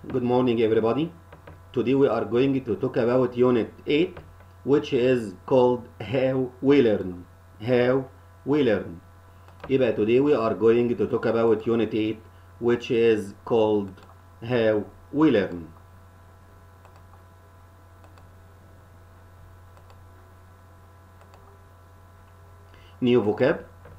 Good morning, everybody. Today we are going to talk about Unit 8, which is called How We Learn. How We Learn. يبقى today we are going to talk about Unit 8, which is called How We Learn. New vocab.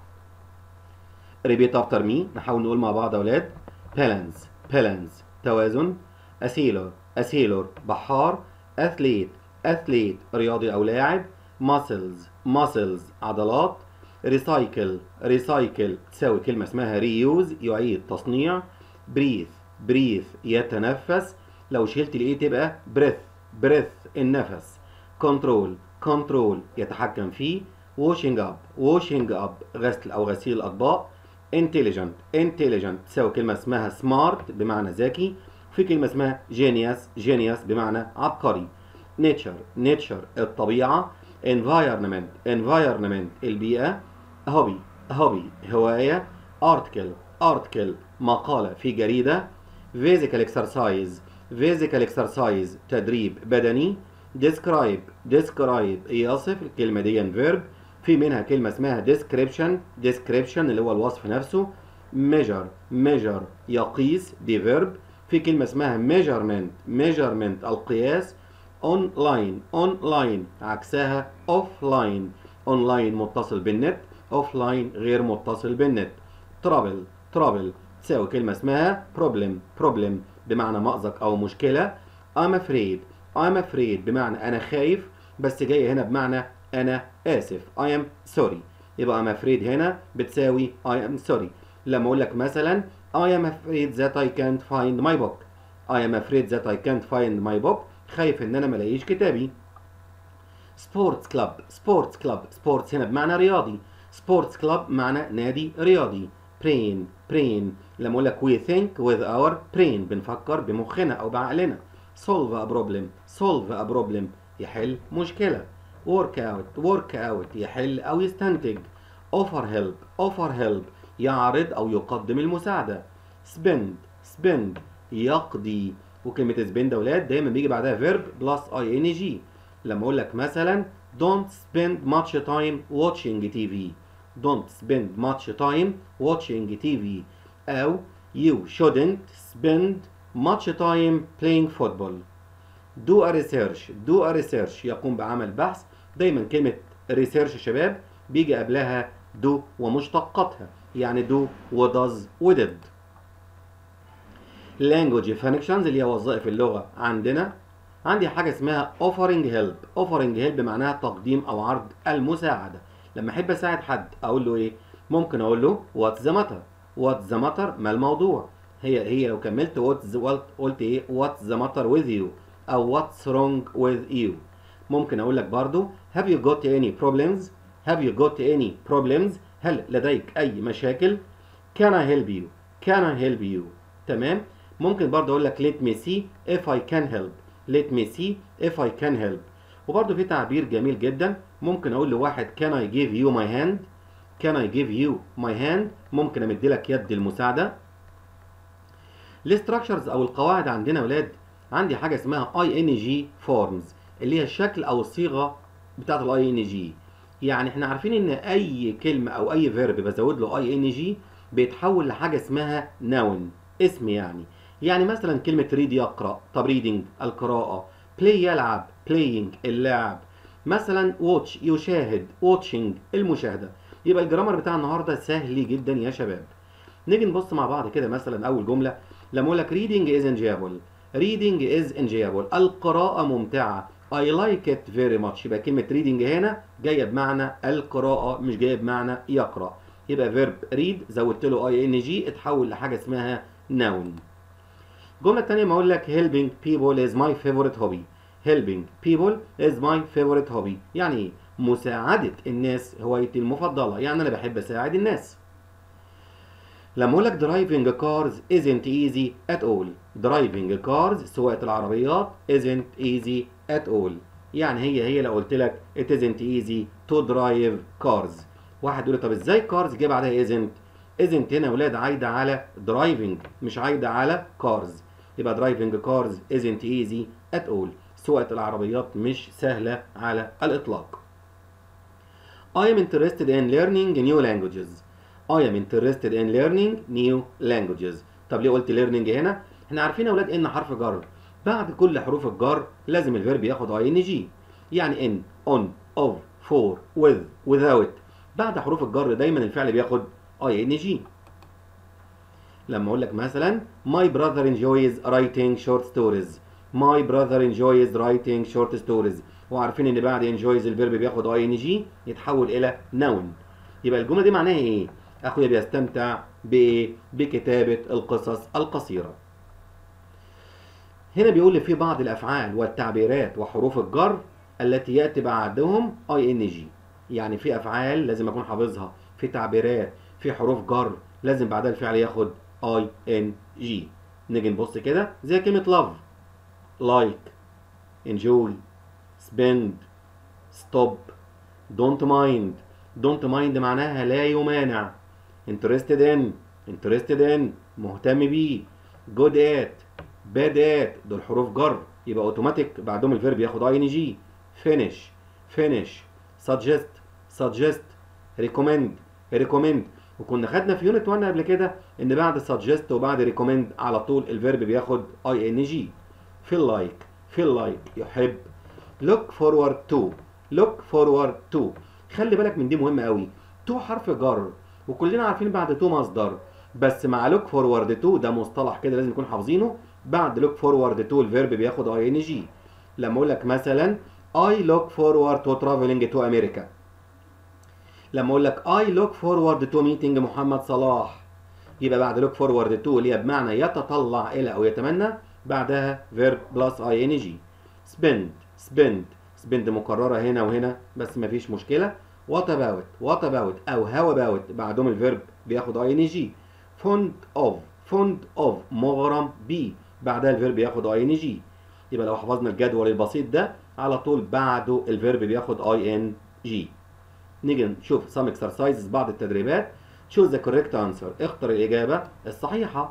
Repeat after me. نحاول نقول مع بعض يا أولاد. Balance. Balance. توازن. A sailor. A sailor. بحار. Athlete. Athlete. رياضي أو لاعب. Muscles. Muscles. عضلات. Recycle. Recycle. تساوي كلمة اسمها reuse يعيد تصنيع. Breathe. Breathe. يتنفس. لو شلت الايه تبقى breath. breath. النفس. Control. Control. يتحكم فيه. washing up. washing up. غسل أو غسيل الأطباق. intelligent. intelligent. تساوي كلمة اسمها smart بمعنى ذكي. في كلمة اسمها genius. genius بمعنى عبقري. nature. nature. الطبيعة. environment. environment. البيئة. hobby. hobby. هواية. article. article. مقالة في جريدة. physical exercise. physical exercise. تدريب بدني. describe. describe. يصف الكلمة دي verb. في منها كلمة اسمها description. description اللي هو الوصف نفسه. measure. measure. يقيس. دي verb. في كلمة اسمها measurement. measurement. القياس. online. online. عكسها offline. online متصل بالنت. offline غير متصل بالنت. trouble. trouble. تساوي كلمة اسمها problem. problem. بمعنى مأزق أو مشكلة. I'm afraid. I'm afraid بمعنى أنا خايف بس جاية هنا بمعنى أنا آسف I am sorry يبقى I'm afraid هنا بتساوي I am sorry لما أقول لك مثلا I am afraid that I can't find my book I am afraid that I can't find my book خايف إن أنا ملاقيش كتابي سبورتس كلاب سبورتس كلاب سبورتس هنا بمعنى رياضي سبورتس كلاب معنى نادي رياضي brain brain لما أقول لك we think with our brain بنفكر بمخنا أو بعقلنا solve a problem solve a problem يحل مشكلة work out work out يحل أو يستنتج offer help offer help يعرض أو يقدم المساعدة spend spend يقضي وكلمة spend يا ولاد دايما بيجي بعدها verb plus ing لما أقول لك مثلا don't spend much time watching TV don't spend much time watching TV أو you shouldn't spend much time playing football do a research do a research يقوم بعمل بحث دايما كلمة research يا شباب بيجي قبلها do ومشتقاتها يعني do و does و did language functions اللي هي وظائف اللغة عندنا عندي حاجة اسمها offering help offering help بمعناها تقديم أو عرض المساعدة لما أحب أساعد حد أقول له إيه ممكن أقول له what's the matter what's the matter ما الموضوع هي هي لو كملت what's قلت ايه what's the matter with you او what's wrong with you ممكن اقول لك برضو have you got any problems have you got any problems هل لديك اي مشاكل can I help you can I help you تمام ممكن برضو اقول لك let me see if I can help let me see if I can help وبرضو في تعبير جميل جدا ممكن اقول لواحد can I give you my hand can I give you my hand ممكن امد لك يد المساعده الاستراكشرز او القواعد عندنا يا ولاد عندي حاجه اسمها اي ان جي فورمز اللي هي الشكل او الصيغه بتاعه الاي ان جي يعني احنا عارفين ان اي كلمه او اي فيرب بزود له اي ان جي بيتحول لحاجه اسمها ناون اسم يعني يعني مثلا كلمه ريد يقرا طب ريدنج القراءه بلاي يلعب بلاينج اللعب مثلا واتش يشاهد واتشنج المشاهده يبقى الجرامر بتاع النهارده سهل جدا يا شباب نيجي نبص مع بعض كده مثلا اول جمله لما اقول لك reading is enjoyable reading is enjoyable القراءة ممتعة I like it very much يبقى كلمة reading هنا جاية بمعنى القراءة مش جاية بمعنى يقرأ يبقى verb read زودت له ing اتحول لحاجة اسمها noun الجملة التانية ما اقول لك helping people is my favorite hobby helping people is my favorite hobby يعني ايه مساعدة الناس هوايتي المفضلة يعني انا بحب اساعد الناس لما اقول لك driving cars isn't easy at all driving cars سواقة العربيات isn't easy at all يعني هي هي لو قلت لك it isn't easy to drive cars واحد يقول لي طب ازاي cars جه بعدها isn't isn't هنا يا ولاد عايدة على driving مش عايدة على cars يبقى driving cars isn't easy at all سواقة العربيات مش سهلة على الإطلاق I am interested in learning new languages I am interested in learning new languages طب ليه قلت learning هنا احنا عارفين يا اولاد ان حرف جر بعد كل حروف الجر لازم الفيرب ياخد ing يعني in on of for with without بعد حروف الجر دايما الفعل بياخد ing لما اقول لك مثلا my brother enjoys writing short stories my brother enjoys writing short stories وعارفين ان بعد enjoys الفيرب بياخد ing يتحول الى noun يبقى الجمله دي معناها ايه اخويا بيستمتع بايه بكتابه القصص القصيره هنا بيقول لي في بعض الافعال والتعبيرات وحروف الجر التي ياتي بعدهم ing يعني في افعال لازم اكون حافظها في تعبيرات في حروف جر لازم بعدها الفعل ياخد ing نيجي نبص كده زي كلمه love like enjoy spend stop don't mind don't mind معناها لا يمانع interested in interested in مهتم بيه good at bad at دول حروف جر يبقى اوتوماتيك بعدهم الفيرب ياخد ing finish finish suggest suggest recommend recommend وكنا خدنا في يونت 1 قبل كده ان بعد suggest وبعد recommend على طول الفيرب بياخد ing feel like feel like يحب look forward to look forward to خلي بالك من دي مهمه قوي تو حرف جر وكلنا عارفين بعد تو مصدر بس مع look forward to ده مصطلح كده لازم نكون حافظينه بعد look forward to الفيرب بياخد ing لما اقول لك مثلا I look forward to traveling to America لما اقول لك I look forward to meeting محمد صلاح يبقى بعد look forward to اللي هي بمعنى يتطلع الى او يتمنى بعدها verb plus ing spend spend spend مكررة هنا وهنا بس مفيش مشكلة what about what about او how about بعدهم الفيرب بياخد ing fond of fond of مغرم بيه بعدها الفيرب ياخد ing يبقى لو حفظنا الجدول البسيط ده على طول بعده الفيرب بياخد ing نيجي نشوف some exercises بعض التدريبات choose the correct answer اختر الإجابة الصحيحة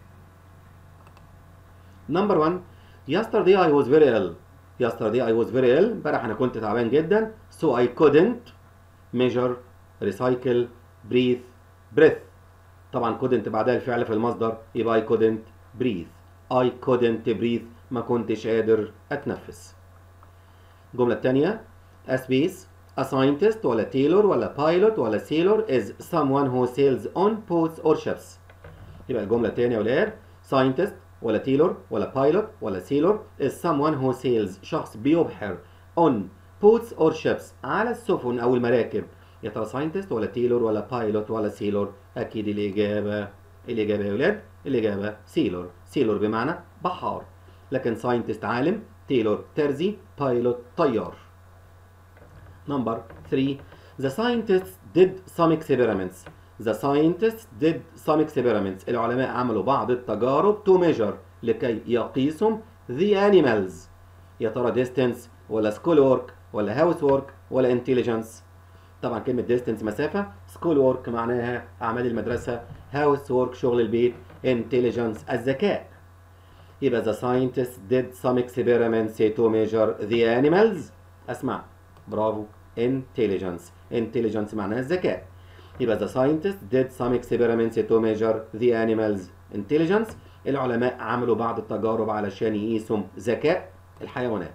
number one yesterday I was very ill yesterday I was very ill امبارح أنا كنت تعبان جدا so I couldn't measure recycle breathe breath طبعا couldn't بعدها الفعل في المصدر يبقى I couldn't breathe I couldn't breathe ما كنتش قادر أتنفس الجملة الثانية a space a scientist ولا tailor ولا pilot ولا sailor is someone who sails on boats or ships يبقى الجملة الثانية يا ولاد scientist ولا tailor ولا pilot ولا sailor is someone who sails شخص بيبحر on boats or ships على السفن أو المراكب يا ترى scientist ولا tailor ولا pilot ولا sailor أكيد الإجابة الإجابة يا ولاد الإجابة sailor sailor بمعنى بحار لكن scientist عالم tailor ترزي pilot طيار Number three, the scientists did some experiments. The scientists did some experiments. العلماء عملوا بعض التجارب to measure لكي يقيسوا the animals. يا ترى distance ولا school work ولا house work ولا intelligence. طبعا كلمة distance مسافة school work معناها أعمال المدرسة house work شغل البيت intelligence الذكاء. يبقى the scientists did some experiments to measure the animals. أسمع برافو intelligence intelligence معناها الذكاء يبقى the scientists did some experiments to measure the animals intelligence العلماء عملوا بعض التجارب علشان يقيسوا ذكاء الحيوانات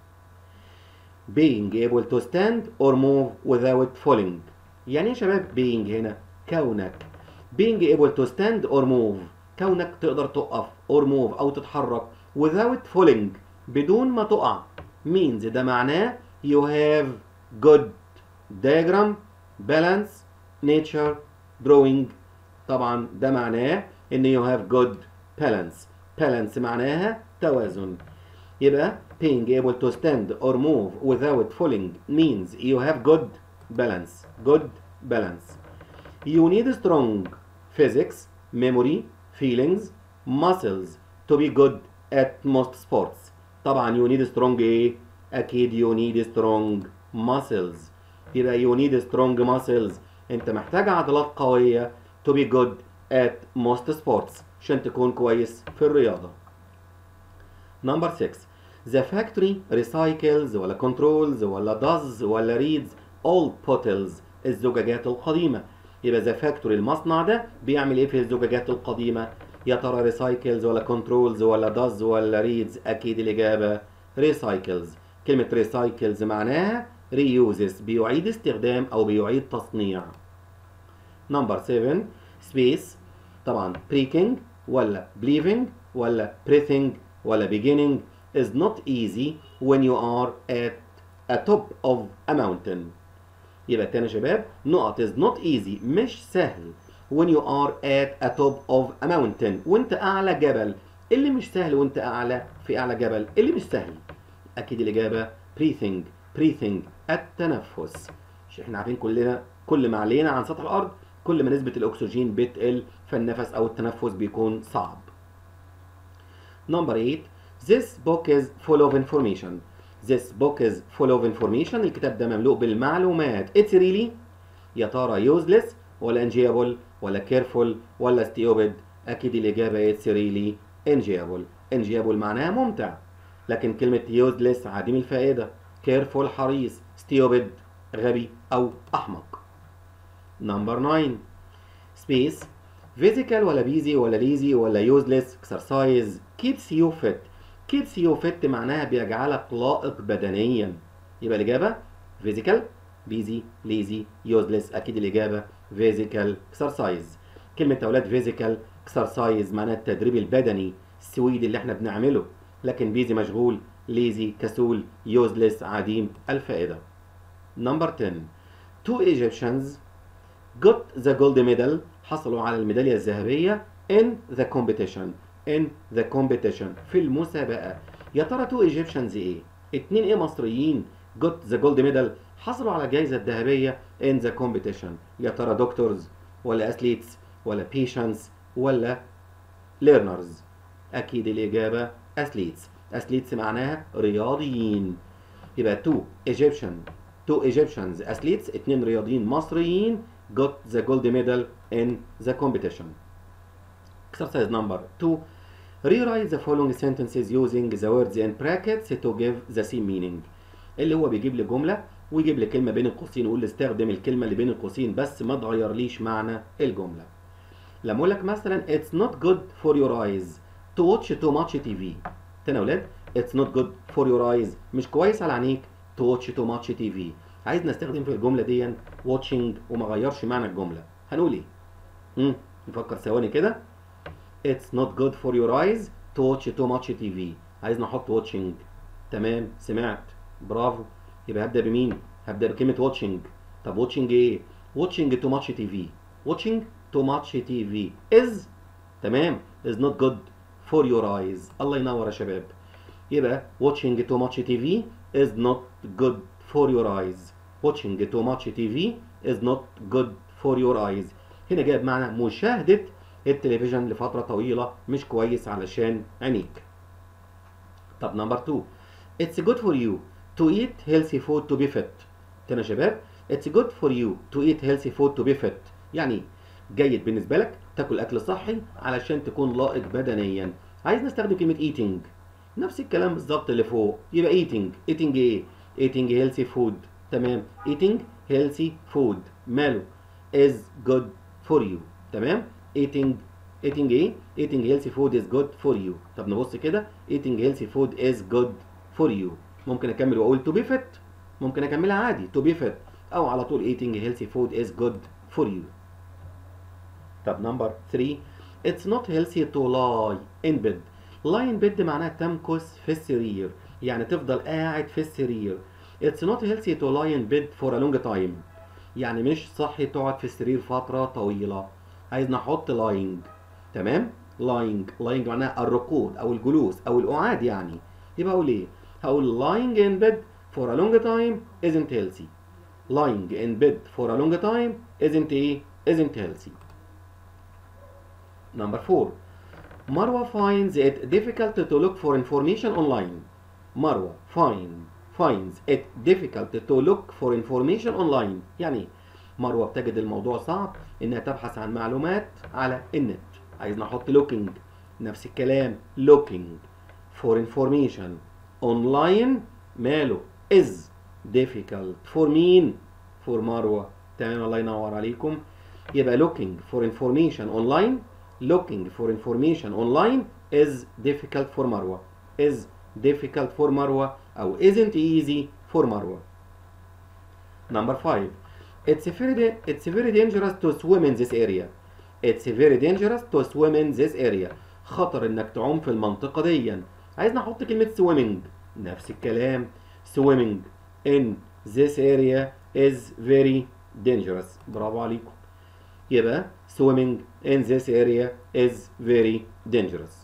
being able to stand or move without falling يعني ايه يا شباب being هنا كونك being able to stand or move كونك تقدر تقف or move او تتحرك without falling بدون ما تقع means ده معناه you have good diagram balance nature drawing طبعا ده معناه ان you have good balance balance معناها توازن يبقى being able to stand or move without falling means you have good balance good balance you need strong physics memory feelings muscles to be good at most sports طبعا you need strong ايه اكيد you need strong muscles يبقى you need strong muscles انت محتاج عضلات قوية to be good at most sports عشان تكون كويس في الرياضة نمبر 6 The factory recycles ولا controls ولا does ولا reads all bottles الزجاجات القديمة يبقى the factory المصنع ده بيعمل ايه في الزجاجات القديمة يا ترى recycles ولا controls ولا does ولا reads اكيد الإجابة recycles كلمة recycles معناها reuses بيعيد استخدام أو بيعيد تصنيع نمبر 7 space طبعا breaking ولا believing ولا breathing ولا beginning is not easy when you are at a top of a mountain يبقى تاني يا شباب نقط is not easy مش سهل when you are at a top of a mountain وانت اعلى جبل اللي مش سهل وانت اعلى في اعلى جبل اللي مش سهل اكيد الاجابه breathing breathing التنفس مش احنا عارفين كلنا كل ما علينا عن سطح الارض كل ما نسبه الاكسجين بتقل فالنفس او التنفس بيكون صعب Number 8 This book is full of information. This book is full of information. الكتاب ده مملوء بالمعلومات. It's really يا ترى useless ولا enjoyable ولا careful ولا stupid. أكيد الإجابة it's really enjoyable. enjoyable معناها ممتع. لكن كلمة useless عديم الفائدة. careful حريص. stupid غبي أو أحمق. Number 9 Space physical ولا busy ولا lazy ولا useless exercise keeps you fit keeps you fit معناها بيجعلك لائق بدنيا يبقى الإجابة physical busy lazy useless أكيد الإجابة physical exercise كلمة أولاد physical exercise معناها التدريب البدني السويدي اللي احنا بنعمله لكن busy مشغول lazy كسول useless عديم الفائدة number 10 two Egyptians got the gold medal حصلوا على الميدالية الذهبية in the competition in the competition في المسابقة يا ترى تو ايجيبشنز ايه؟ اتنين ايه مصريين got the gold medal حصلوا على الجائزة الذهبية in the competition يا ترى دكتورز ولا athletes ولا patients ولا learners أكيد الإجابة athletes athletes معناها رياضيين يبقى تو Egyptian تو Egyptians athletes اتنين رياضيين مصريين got the gold medal in the competition exercise number 2 rewrite the following sentences using the words in brackets to give the same meaning اللي هو بيجيب لي جمله ويجيب لي كلمه بين القوسين ويقول لي استخدم الكلمه اللي بين القوسين بس ما تغيرليش معنى الجمله لما اقول لك مثلا it's not good for your eyes to watch too much TV تاني يا اولاد it's not good for your eyes مش كويس على عينيك to watch too much TV عايز نستخدم في الجمله دي watching وما غيرش معنى الجمله هنقول ايه امم نفكر ثواني كده It's not good for your eyes to watch too much TV عايز نحط watching تمام سمعت برافو يبقى هبدأ بمين هبدأ بكلمة watching طب watching ايه watching too much TV watching too much TV is تمام is not good for your eyes الله ينور يا شباب يبقى watching too much TV is not good for your eyes watching too much TV is not good for your eyes هنا جايب معنى مشاهدة التلفزيون لفترة طويلة مش كويس علشان عينيك. طب نمبر 2 It's good for you to eat healthy food to be fit. تاني يا شباب It's good for you to eat healthy food to be fit. يعني جيد بالنسبة لك تاكل أكل صحي علشان تكون لائق بدنيا. عايز نستخدم كلمة eating. نفس الكلام بالظبط اللي فوق يبقى eating eating ايه؟ eating healthy food تمام eating healthy food ماله is good for you تمام eating eating ايه eating healthy food is good for you طب نبص كده eating healthy food is good for you ممكن اكمل واقول to be fit ممكن اكملها عادي to be fit او على طول eating healthy food is good for you طب نمبر 3 it's not healthy to lie in bed lie in bed معناها تمكث في السرير يعني تفضل قاعد في السرير it's not healthy to lie in bed for a long time يعني مش صحي تقعد في السرير فترة طويلة عايز نحط lying تمام lying lying معناها الركود او الجلوس او القعاد يعني يبقى اقول ايه هقول lying in bed for a long time isn't healthy lying in bed for a long time isn't ايه isn't healthy number 4 Marwa finds it difficult to look for information online Marwa find finds it difficult to look for information online يعني مروة بتجد الموضوع صعب انها تبحث عن معلومات على النت عايز نحط looking نفس الكلام looking for information online ماله is difficult for مين for مروة تمام الله ينور عليكم يبقى looking for information online looking for information online is difficult for مروة is difficult for مروة أو isn't easy for مروة number 5 it's very it's very dangerous to swim in this area it's very dangerous to swim in this area خطر انك تعوم في المنطقة دي عايز نحط كلمة swimming نفس الكلام swimming in this area is very dangerous برافو عليكم يبقى swimming in this area is very dangerous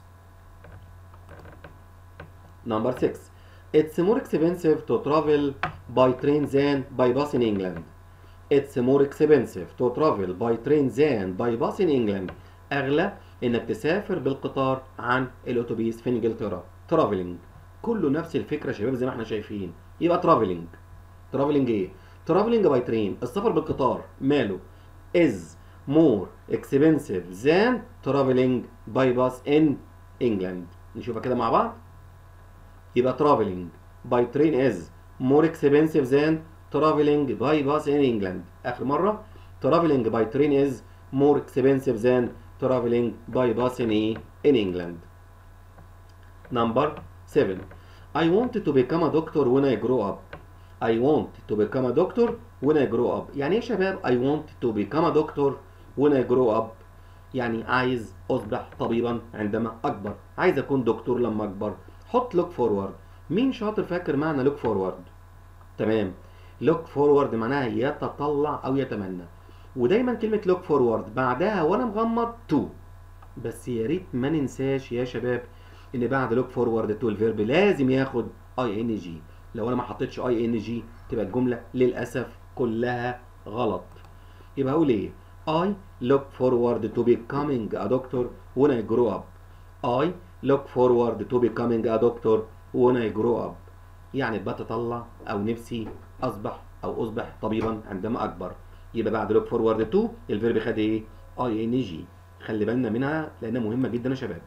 number 6 it's more expensive to travel by train than by bus in England it's more expensive to travel by train than by bus in England أغلى إنك تسافر بالقطار عن الأتوبيس في إنجلترا traveling كله نفس الفكرة يا شباب زي ما احنا شايفين يبقى traveling traveling إيه؟ traveling by train السفر بالقطار ماله is more expensive than traveling by bus in England نشوفها كده مع بعض يبقى traveling by train is more expensive than traveling by bus in England آخر مرة traveling by train is more expensive than traveling by bus in, in England number 7 I want to become a doctor when I grow up I want to become a doctor when I grow up يعني ايه يا شباب I want to become a doctor when I grow up يعني عايز أصبح طبيبا عندما أكبر عايز أكون دكتور لما أكبر حط look forward مين شاطر فاكر معنى look forward تمام look forward معناها يتطلع أو يتمنى ودايما كلمة look forward بعدها وأنا مغمض to بس يا ريت ما ننساش يا شباب إن بعد look forward to الفيرب لازم ياخد ing لو أنا ما حطيتش ing تبقى الجملة للأسف كلها غلط يبقى هقول إيه I look forward to becoming a doctor when I grow up I look forward to becoming a doctor when I grow up يعني بتطلع أو نفسي أصبح أو أصبح طبيبا عندما أكبر يبقى بعد look forward to الفيرب خد إيه ing خلي بالنا منها لأنها مهمة جدا يا شباب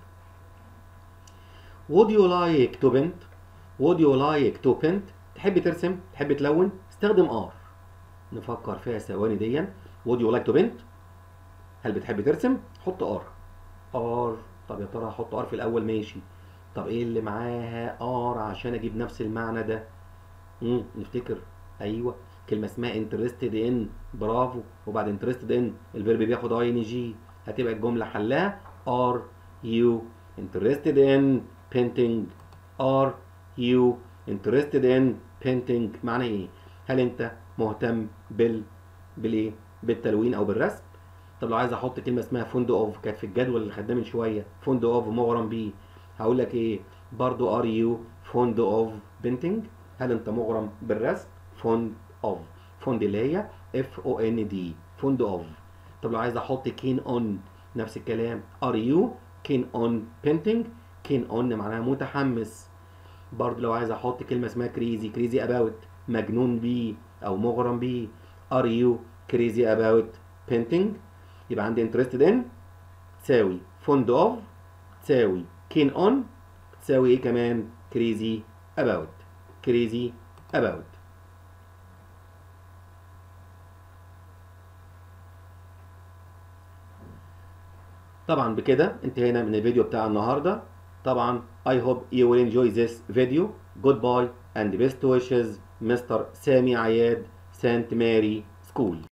Would you like to paint Would you like to paint تحب ترسم تحب تلون استخدم R نفكر فيها ثواني ديا Would you like to paint هل بتحب ترسم حط R R طب يا ترى هحط R في الأول ماشي طب ايه اللي معاها R عشان اجيب نفس المعنى ده امم نفتكر ايوه كلمة اسمها interested in برافو وبعد interested in الفيرب بياخد ing هتبقى الجملة حلها are you interested in painting are you interested in painting معنى ايه هل انت مهتم بال بالايه بالتلوين او بالرسم طب لو عايز احط كلمه اسمها فندق اوف كانت في الجدول اللي خدناه من شويه فندق اوف مغرم بيه هقول لك ايه برضو ار يو فندق اوف بينتنج هل انت مغرم بالرسم فند اوف فند اللي هي اف او ان دي فندق اوف طب لو عايز احط كين اون نفس الكلام ار يو كين اون بينتنج كين اون معناها متحمس برضو لو عايز احط كلمه اسمها كريزي كريزي اباوت مجنون بيه او مغرم بيه ار يو كريزي اباوت بينتنج يبقى عندي interested in تساوي fond of تساوي keen on تساوي ايه كمان crazy about crazy about طبعا بكده انتهينا من الفيديو بتاع النهارده طبعا I hope you will enjoy this video goodbye and best wishes Mr. سامي عياد سانت ماري سكول